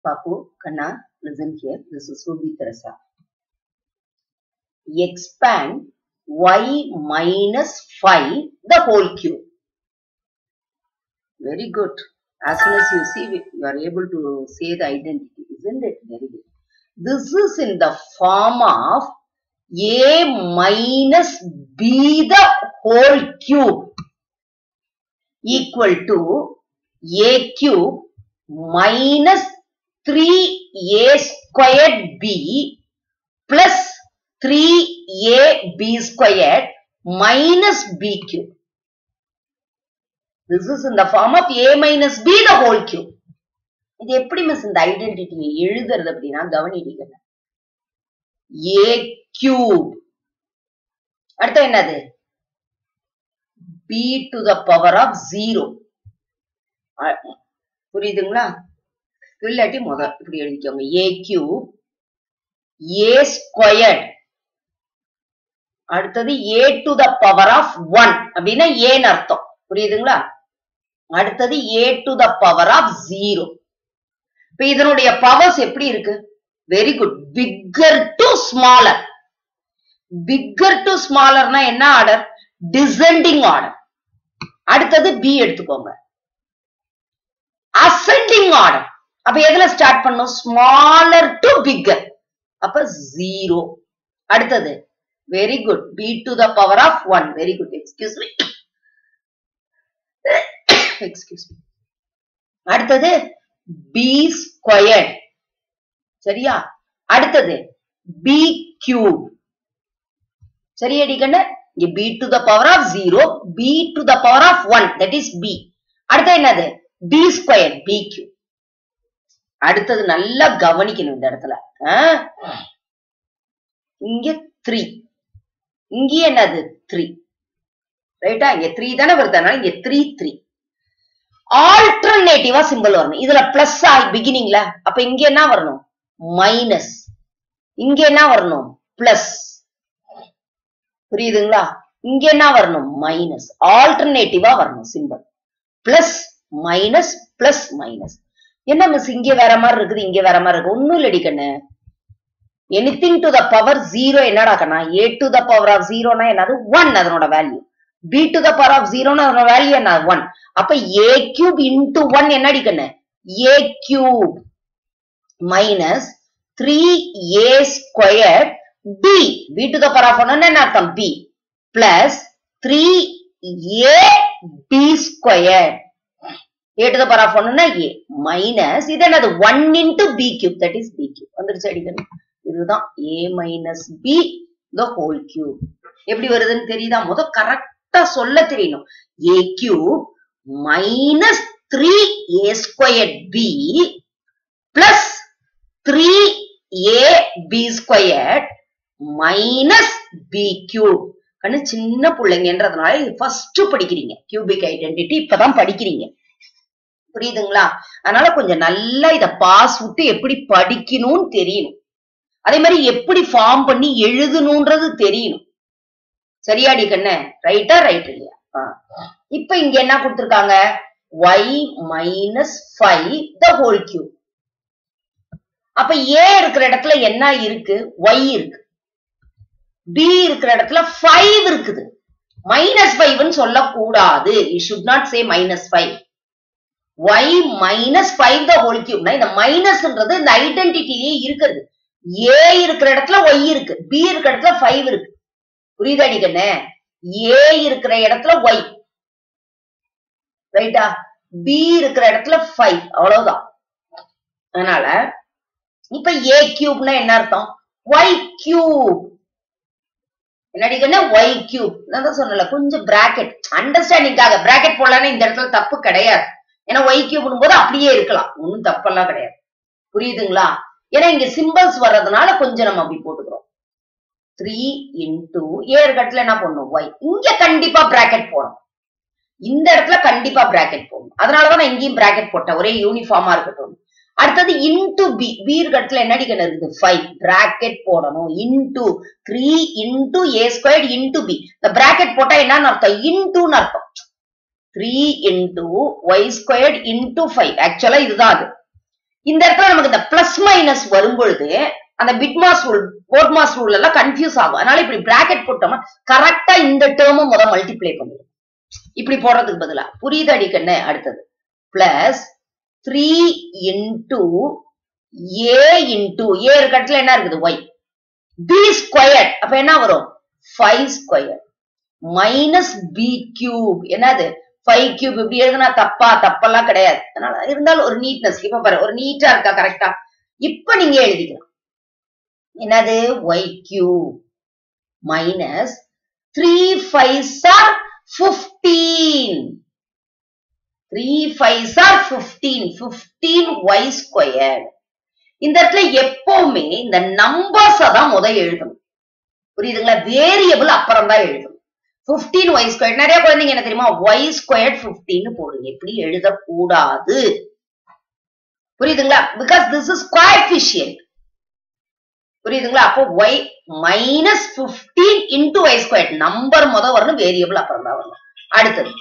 Papu, Kanna, listen here. This is Ruby Teresa. Expand y minus 5 the whole cube. Very good. As soon as you see, it, you are able to say the identity, isn't it? Very good. This is in the form of a minus b the whole cube equal to a cube minus 3a squared b plus 3ab squared minus b cube. This is in the form of a minus b the whole cube. இது எப்படி miss இந்த ஐடென்டிட்டியை எழுதுறது அப்படின்னா கவனிடிக்கல ஏ cube அடுத்து என்னது b to the power of zero புரியுதுங்களா இல்லாட்டி முத இப்படி எழுதிக்கோங்க ஏ கியூப் ஏ ஸ்கொயர்ட் அடுத்தது a to the power of one அப்படின்னா ஏன்னு அர்த்தம் புரியுதுங்களா அடுத்தது a to the power of zero இப்ப இதனுடைய பவர்ஸ் எப்படி இருக்கு very good bigger to smaller bigger to ஸ்மாலர்னா என்ன ஆர்டர் டிசெண்டிங் ஆர்டர் அடுத்தது பி எடுத்துக்கோங்க அசெண்டிங் ஆர்டர் அப்ப எதுல ஸ்டார்ட் பண்ணும் ஸ்மாலர் டு பிக்கர் அப்ப ஜீரோ அடுத்தது very good b to the power of one very good excuse me excuse me அடுத்தது பி ஸ்கொயர்ட் சரியா அடுத்தது பி கியூப் சரியாடி கண்ணு இங்க b to the power of zero b to the power of one that is b அடுத்தது என்னது B square B Q அடுத்தது நல்லா கவனிக்கணும் இந்த இடத்துல இங்க த்ரீ இங்க என்னது த்ரீ ரைட்டா இங்க த்ரீ தானே வருதுனால இங்க த்ரீ த்ரீ ஆல்டர்னேட்டிவா சிம்பிள் வரணும் இதுல பிளஸ் ஆகி பிகினிங்ல அப்ப இங்க என்ன வரணும் மைனஸ் இங்க என்ன வரணும் பிளஸ் புரியுதுங்களா இங்க என்ன வரணும் மைனஸ் ஆல்டர்னேட்டிவா வரணும் simple plus minus plus minus என்ன மிஸ் இங்க வேற மாதிரி இருக்குது இங்க வேற மாதிரி இருக்கு ஒன்னும் இல்லடி கண்ணு anything to the power zero என்னடா கண்ணா a to the power of ஜீரோனா என்னது ஒன் அதனோட value b to the power of ஜீரோனா அதனோட வேல்யூ என்ன ஒன் அப்ப ஏ கியூப் இன்டு ஒன் என்னடி கண்ணு a cube minus three a square b b to the power of one என்ன அர்த்தம் b plus three a b square a to the power of ஒன்னா a minus இது என்னது one into b cube that is b cube வந்துருச்சு அடிக்கணும் இதுதான் a minus b the whole cube எப்படி வருதுன்னு தெரியுதா முத கரெக்டா சொல்ல தெரியணும் a cube minus three a square b plus three a b square minus b cube கண்ணு சின்ன பிள்ளைங்கன்றதுனால இது ஃபர்ஸ்ட் படிக்கிறீங்க கியூபிக் ஐடென்டிட்டி இப்பதான் படிக்கிறீங்க புரியுதுங்களா அதனால கொஞ்சம் நல்லா இத பாஸ் விட்டு எப்படி படிக்கணும்னு தெரியணும் அதே மாதிரி எப்படி ஃபார்ம் பண்ணி எழுதணும்ன்றது தெரியணும் சரியாடி கண்ணு ரைட்டா ரைட் இல்லையா இப்ப இங்க என்ன கொடுத்திருக்காங்க y minus five the whole cube அப்ப ஏ இருக்கிற இடத்துல என்ன இருக்கு ஒய் இருக்கு பி இருக்கிற இடத்துல ஃபைவ் இருக்குது மைனஸ் ஃபைவ்னு சொல்லக்கூடாது you should not say minus five y minus five the whole கியூப்னா இந்த மைனஸ்ன்றது இந்த ஐடென்டிட்டிலேயே இருக்கிறது ஏ இருக்கிற இடத்துல ஒய் இருக்கு பி இருக்கிற இடத்துல ஃபைவ் இருக்கு புரியுதாடி கண்ணே ஏ இருக்கிற இடத்துல ஒய் ரைட்டா பி இருக்கிற இடத்துல ஃபைவ் அவ்வளவுதான் அதனால இப்ப ஏ கியூப்னா என்ன அர்த்தம் ஒய் கியூப் என்னடி கண்ணே ஒய் கியூப் நான் தான் சொன்னல கொஞ்சம் பிராக்கெட் அண்டர்ஸ்டாண்டிங்காக பிராக்கெட் போடலான்னு இந்த இடத்துல தப்பு கிடையாது ஏன்னா ஒய் கியூப்னும் போது அப்படியே இருக்கலாம் ஒன்னும் தப்பெல்லாம் கிடையாது புரியுதுங்களா ஏன்னா இங்க சிம்பிள்ஸ் வர்றதுனால கொஞ்சம் நம்ம அப்படி போட்டுக்கிறோம் த்ரீ இன்டூ ஏ இடத்துல என்ன பண்ணும் ஒய் இங்க கண்டிப்பா பிராக்கெட் போடணும் இந்த இடத்துல கண்டிப்பா பிராக்கெட் போடணும் அதனாலதான் நான் இங்கேயும் பிராக்கெட் போட்டேன் ஒரே யூனிஃபார்மா இருக்கட்டும் அடுத்தது இன்டு பி பி இடத்துல என்னடி கண்ணு இருக்குது ஃபைவ் பிராக்கெட் போடணும் into three into a square into b இந்த பிராக்கெட் போட்டா என்னன்னு அர்த்தம் இன்டுன்னு அர்த்தம் three into y squared into five ஆக்சுவலா இதுதான் அது இந்த இடத்துல நமக்கு இந்த பிளஸ் மைனஸ் வரும் பொழுது அந்த பிட்மாஸ் ரூல் போர்ட்மாஸ் ரூல் எல்லாம் கன்ஃபியூஸ் ஆகும் அதனால இப்படி பிராக்கெட் போட்டோம்னா கரெக்டா இந்த டேர்மும் முத மல்டிப்ளை பண்ணிடும் இப்படி போடுறதுக்கு பதிலா புரியுது அடிக்கண்ணு அடுத்தது plus three into a into a இருக்கட்டுல என்ன இருக்குது ஒய் பி ஸ்கொயர் அப்ப என்ன வரும் five square minus b cube என்னது ஃபைவ் கியூப் இப்படி எழுதுனா தப்பா தப்பெல்லாம் கிடையாது அதனால இருந்தாலும் ஒரு நீட்னஸ் இப்ப பாரு ஒரு நீட்டா இருக்கா கரெக்டா இப்ப நீங்க எழுதிக்கலாம் என்னது y cube minus three five are fifteen three five are fifteen fifteen y square இந்த இடத்துல எப்பவுமே இந்த நம்பர்ஸ தான் முத எழுதணும் புரியுதுங்களா வேரியபிள் அப்புறம் தான் எழுதணும் பிப்டீன் ஒய் ஸ்கொயர் நிறைய குழந்தைங்க என்ன தெரியுமா ஒய் ஸ்கொயர் பிப்டீன் போடுங்க எப்படி எழுதக்கூடாது புரியுதுங்களா பிகாஸ் திஸ் இஸ் கோஎஃபிஷியன்ட் புரியுதுங்களா அப்போ y minus fifteen into y square number முத வரணும் வேரியபிள் அப்புறம் தான் வரணும் அடுத்தது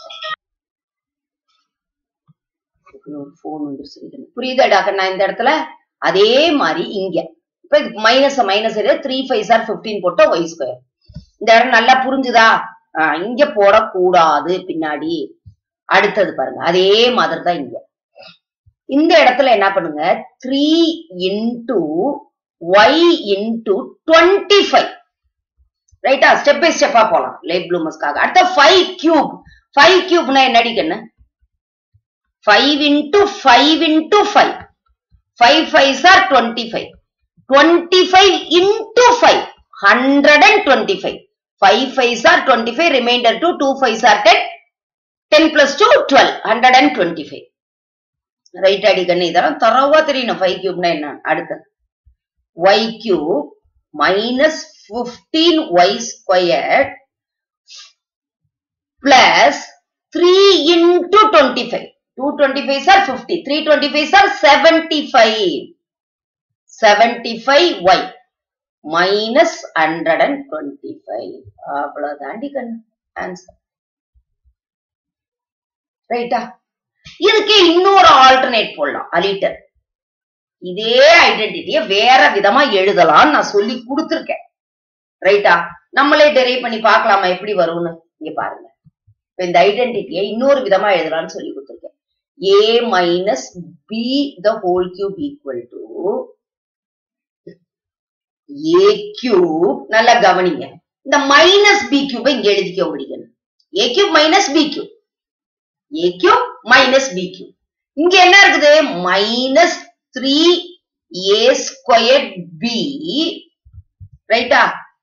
போன் வந்துருச்சு புரியுதாடா நான் இந்த இடத்துல அதே மாதிரி இங்க இப்ப இது minus minus three five are fifteen போட்டா ஒய் ஸ்கொயர் இந்த இடம் நல்லா புரிஞ்சுதா ஆஹ் இங்க போடக்கூடாது பின்னாடி அடுத்தது பாருங்க அதே மாதிரி தான் இங்க இந்த இடத்துல என்ன பண்ணுங்க three into y into twenty five ரைட்டா ஸ்டெப் பை ஸ்டெப்பா போலாம் லேட் ப்ளூமர்ஸ்க்காக அடுத்த ஃபைவ் கியூப் ஃபைவ் கியூப்னா என்னடி கண்ணு five into five into five five five are twenty five twenty five into five hundred and twenty five five five are twenty five remainder two two five are ten ten plus two twelve hundred and twenty five right அடி கண்ணு இதெல்லாம் தரவா தெரியணும் five கியூப்னா என்ன அடுத்து y cube minus fifteen y square plus three into twenty five two twenty five are fifty three twenty five R seventy five seventy five y minus hundred and twenty five அவ்வளவுதாண்டி கண்ணு answer ரைட்டா இதுக்கே இன்னொரு alternate போடலாம் aliter இதே ஐடென்டிட்டிய வேற விதமா எழுதலாம் நான் சொல்லி கொடுத்துருக்கேன் ரைட்டா நம்மளே டெரைவ் பண்ணி பார்க்கலாமா எப்படி வரும்னு இங்க பாருங்க இப்ப இந்த ஐடென்டிட்டியை இன்னொரு விதமா எழுதலாம்னு சொல்லி கொடுத்துருக்கேன் a minus b the whole cube equal to a cube நல்லா கவனிங்க இந்த மைனஸ் பி கியூபை இங்க எழுதிக்க முடியும் a cube minus b cube a cube minus b cube இங்க என்ன இருக்குது minus three a square b ரைட்டா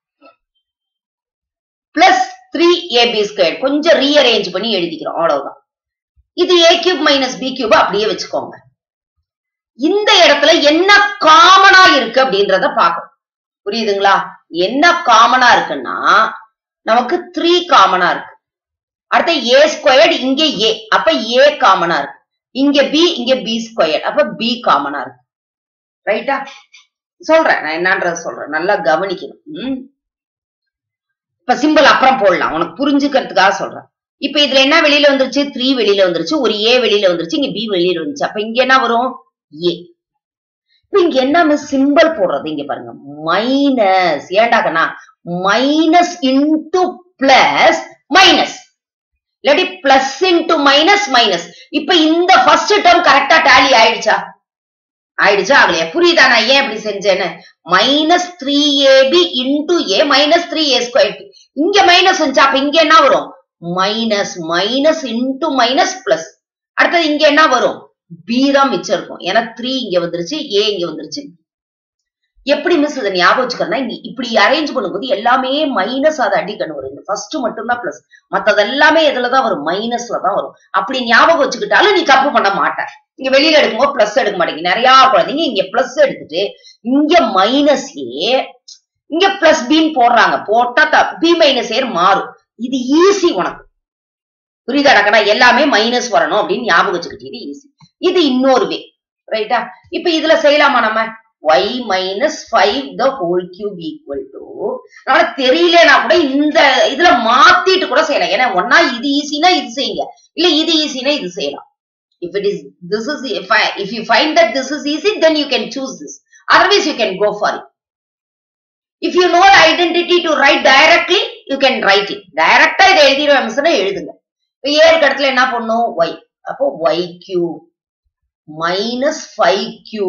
பிளஸ் த்ரீ ஏபி ஸ்கொயர் கொஞ்சம் ரீஅரேஞ்ச் பண்ணி எழுதிக்கிறோம் அவ்வளவுதான் இது a cube minus b cube அப்படியே வச்சுக்கோங்க இந்த இடத்துல என்ன காமனா இருக்கு அப்படின்றத பார்க்கணும் புரியுதுங்களா என்ன காமனா இருக்குன்னா நமக்கு த்ரீ காமனா இருக்கு அடுத்த ஏ ஸ்கொயர்டு இங்க ஏ அப்ப ஏ காமனா இருக்கு இங்க பி இங்க பி ஸ்கொயர் அப்ப பி காமனா இருக்கு ரைட்டா சொல்றேன் நான் என்னன்றத சொல்றேன் நல்லா கவனிக்கணும் ம். இப்ப சிம்பிள் அப்புறம் போடலாம் உனக்கு புரிஞ்சுக்கிறதுக்காக சொல்றேன் இப்ப இதுல என்ன வெளியில வந்துருச்சு த்ரீ வெளியில வந்துருச்சு ஒரு ஏ வெளியில வந்துருச்சு இங்க பி வெளியில வந்துருச்சு அப்ப இங்க என்ன வரும் ஏ இப்ப இங்க என்ன மிஸ் சிம்பிள் போடுறது இங்க பாருங்க மைனஸ் ஏண்டாக்கண்ணா மைனஸ் இன்டு பிளஸ் மைனஸ் இல்லாட்டி பிளஸ் இன்டு மைனஸ் மைனஸ் இப்ப இந்த ஃபர்ஸ்ட் டேர்ம் கரெக்டா டேலி ஆயிடுச்சா ஆயிடுச்சா ஆகலையா புரியுதா நான் ஏன் இப்படி செஞ்சேன்னு minus three a b into a minus three a square இங்க மைனஸ் வந்துச்சு அப்ப இங்க என்ன வரும் minus minus into minus plus அடுத்தது இங்க என்ன வரும் பி தான் மிச்சம் இருக்கும் ஏன்னா த்ரீ இங்க வந்துருச்சு ஏ இங்க வந்துருச்சு எப்படி மிஸ் இதை ஞாபகம் வச்சுக்கிறேன்னா இங்க இப்படி அரேஞ்ச் பண்ணும்போது எல்லாமே மைனஸ் அதை அடிக்கணும் வரும் இந்த ஃபர்ஸ்ட் மட்டும்தான் பிளஸ் மத்தது எல்லாமே எதுலதான் வரும் மைனஸ்ல தான் வரும் அப்படி ஞாபகம் வச்சுக்கிட்டாலும் நீ தப்பு பண்ண மாட்ட இங்க வெளியில எடுக்கும்போது பிளஸ் எடுக்க மாட்டேங்க நிறைய குழந்தைங்க இங்க பிளஸ் எடுத்துட்டு இங்க மைனஸ் ஏ இங்க பிளஸ் பின்னு போடுறாங்க போட்டா பி மைனஸ் ஏர் மாறும் இது ஈஸி உனக்கு புரியுதாடா எல்லாமே மைனஸ் வரணும் அப்படின்னு ஞாபகம் வச்சுக்கிட்டு ஈஸி இது இன்னொரு வே ரைட்டா இப்ப இதுல செய்யலாமா நம்ம y minus five the whole cube equal to அதனால தெரியலனா கூட இந்த இதுல மாத்திட்டு கூட செய்யலாம் ஏன்னா ஒன்னா இது ஈஸினா இது செய்யுங்க இல்ல இது ஈஸினா இது செய்யலாம் if it is this is if I if you find that this is easy then you can choose this otherwise you can go for it if you know the identity to write directly you can write it டைரக்டா இதை எழுதிடுவேன் மிஸ்னா எழுதுங்க இப்ப ஏ இருக்க இடத்துல என்ன பண்ணும் y அப்போ y cube minus five cube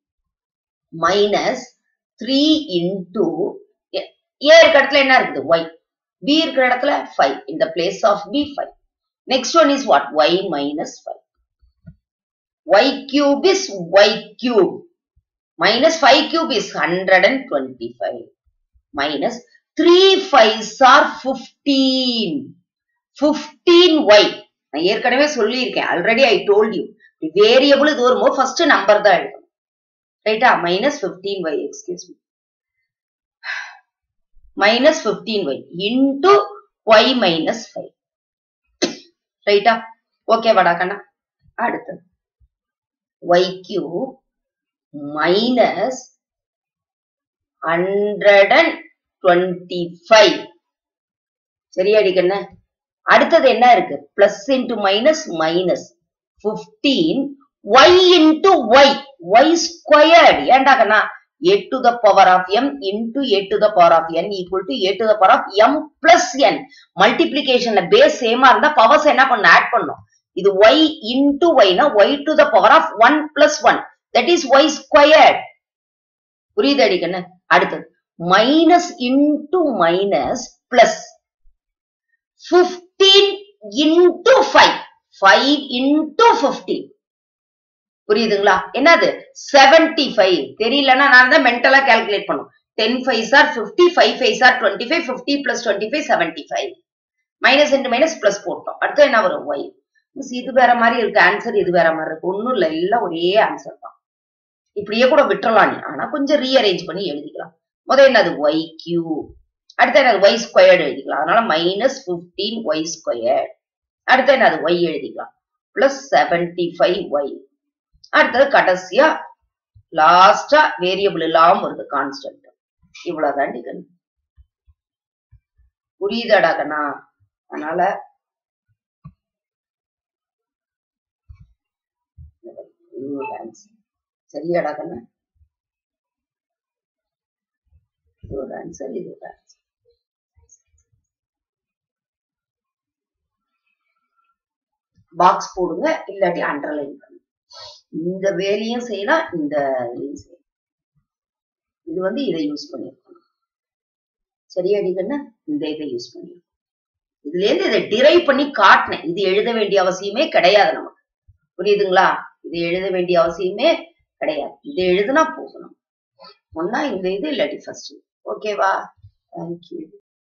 minus three into a இருக்க இடத்துல என்ன இருக்குது ஒய் பி இருக்கிற இடத்துல ஃபைவ் இந்த place of b five next one is what y minus five y cube is y cube minus 5 cube is 125 minus 3 5s are 15 15y நான் ஏற்கனவே சொல்லியிருக்கேன் already I told you variable இது வரும்போது first number தான் எழுதணும் ரைட்டா minus fifteen y excuse me minus fifteen y into y minus five ரைட்டா okay வாடா கண்ணா அடுத்தது y cube minus 125 சரியாடி கண்ணு அடுத்தது என்ன இருக்கு plus into minus minus fifteen y into y y squared ஏண்டா கண்ணா a to the power of m into a to the power of n equal to a to the power of m plus n மல்டிப்ளிகேஷன்ல base சேமா இருந்தா powers என்ன பண்ண add பண்ணும் இது y into y னா y to the power of 1 plus 1 that is y squared புரியுது அடிக்கண்ணு அடுத்தது minus into minus plus fifteen into five five into fifteen புரியுதுங்களா என்னது செவன்டி ஃபைவ் தெரியலன்னா நான் தான் மென்டலா கால்குலேட் பண்ணும் ten five are fifty five five are twenty five fifty plus twenty five seventy five minus into minus plus போட்டோம் அடுத்து என்ன வரும் ஒய் மிஸ் இது வேற மாதிரி இருக்கு ஆன்சர் இது வேற மாதிரி இருக்கு ஒண்ணும் இல்ல எல்லாம் ஒரே ஆன்சர் தான் இப்படியே கூட விட்டுறலாம் நீ ஆனா கொஞ்சம் ரீஅரேஞ்ச் பண்ணி எழுதிக்கலாம் முதல் என்னது ஒய் கியூ அடுத்து என்னது ஒய் ஸ்கொயர்டு எழுதிக்கலாம் அதனால மைனஸ் பிப்டீன் ஒய் ஸ்கொயர் அடுத்து என்னது ஒய் எழுதிக்கலாம் பிளஸ் செவன்டி ஃபைவ் ஒய் அடுத்தது கடைசியா லாஸ்டா வேரியபிள் இல்லாம வருது கான்ஸ்டன்ட் இவ்வளவுதான் கண்ணு புரியுதாடா கண்ணா அதனால சரியாடா கண்ணு இது ஒரு ஆன்சர் இது ஒரு ஆன்சர் பாக்ஸ் போடுங்க இல்லாட்டி அண்டர்லைன் பண்ணுங்க இந்த வேலையும் செய்யலாம் இந்த இதையும் செய்யலாம் இது வந்து இதை யூஸ் பண்ணிருக்கணும் சரியாடி கண்ணு இந்த இதை யூஸ் பண்ணிருக்கணும் இதுல இருந்து இதை டிரைவ் பண்ணி காட்டினேன் இது எழுத வேண்டிய அவசியமே கிடையாது நமக்கு புரியுதுங்களா இது எழுத வேண்டிய அவசியமே கிடையாது இது எழுதுனா போகணும் ஒன்னா இந்த இது இல்லாட்டி ஃபர்ஸ்ட் ஓகேவா தேங்க்யூ